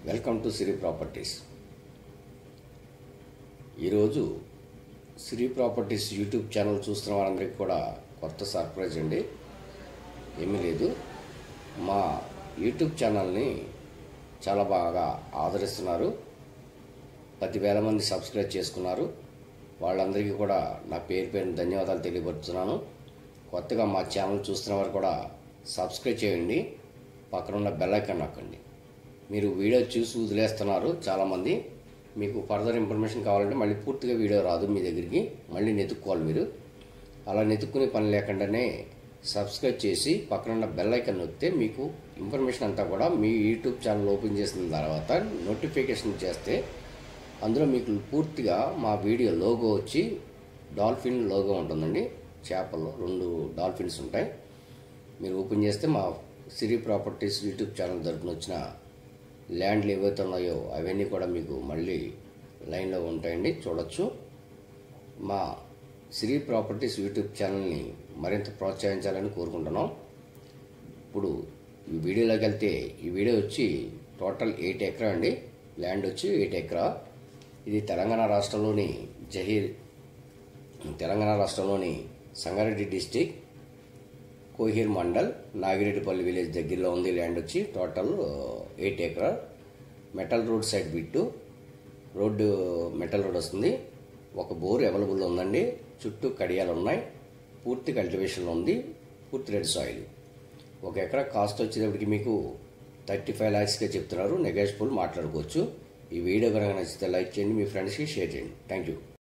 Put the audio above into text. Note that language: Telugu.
వెల్కమ్ టు సిరి ప్రాపర్టీస్ ఈరోజు సిరి ప్రాపర్టీస్ యూట్యూబ్ ఛానల్ చూస్తున్న వారందరికీ కూడా కొత్త సర్ప్రైజ్ అండి ఏమీ లేదు మా యూట్యూబ్ ఛానల్ని చాలా బాగా ఆదరిస్తున్నారు పదివేల మంది సబ్స్క్రైబ్ చేసుకున్నారు వాళ్ళందరికీ కూడా నా పేరు పేరున ధన్యవాదాలు తెలియపరుస్తున్నాను కొత్తగా మా ఛానల్ చూస్తున్న వారు కూడా సబ్స్క్రైబ్ చేయండి పక్కన ఉన్న బెల్ ఐకాన్ నొక్కండి మీరు వీడియో చూసి వదిలేస్తున్నారు చాలామంది మీకు ఫర్దర్ ఇన్ఫర్మేషన్ కావాలంటే మళ్ళీ పూర్తిగా వీడియో రాదు మీ దగ్గరికి మళ్ళీ నెతుక్కోవాలి మీరు అలా నెతుక్కునే పని లేకుండానే సబ్స్క్రైబ్ చేసి పక్కన ఉన్న బెల్ ఐకాన్ నొక్కితే మీకు ఇన్ఫర్మేషన్ అంతా కూడా మీ యూట్యూబ్ ఛానల్ ఓపెన్ చేసిన తర్వాత నోటిఫికేషన్ చేస్తే అందులో మీకు పూర్తిగా మా వీడియో లోగో వచ్చి డాల్ఫిన్ లోగో ఉంటుందండి చేపల్లో రెండు డాల్ఫిన్స్ ఉంటాయి మీరు ఓపెన్ చేస్తే మా సిరి ప్రాపర్టీస్ యూట్యూబ్ ఛానల్ తరపున వచ్చిన ల్యాండ్లు ఏవైతే ఉన్నాయో అవన్నీ కూడా మీకు మళ్ళీ లైన్లో ఉంటాయండి చూడొచ్చు మా సిరి ప్రాపర్టీస్ యూట్యూబ్ ఛానల్ని మరింత ప్రోత్సహించాలని కోరుకుంటున్నాం ఇప్పుడు ఈ వీడియోలోకి వెళ్తే ఈ వీడియో వచ్చి టోటల్ ఎయిట్ ఎకరా అండి ల్యాండ్ వచ్చి ఎయిట్ ఎకరా ఇది తెలంగాణ రాష్ట్రంలోని జహీర్ తెలంగాణ రాష్ట్రంలోని సంగారెడ్డి డిస్టిక్ కోహిర్ మండల్ నాగిరెడ్డిపల్లి విలేజ్ దగ్గరలో ఉంది ల్యాండ్ వచ్చి టోటల్ ఎయిట్ ఎకరా metal road side bit road metal road వస్తుంది ఒక బోర్ అవైలబుల్ ఉందండి చుట్టూ కడియాలు ఉన్నాయి పూర్తి కల్టివేషన్ ఉంది పూర్తి రెడ్ సాయిల్ ఒక ఎకరా కాస్ట్ వచ్చేటప్పటికి మీకు థర్టీ ఫైవ్ ల్యాక్స్గా చెప్తున్నారు నెగోషియబుల్ మాట్లాడుకోవచ్చు ఈ వీడియో కనుక నచ్చితే లైక్ చేయండి మీ ఫ్రెండ్స్కి షేర్ చేయండి థ్యాంక్ యూ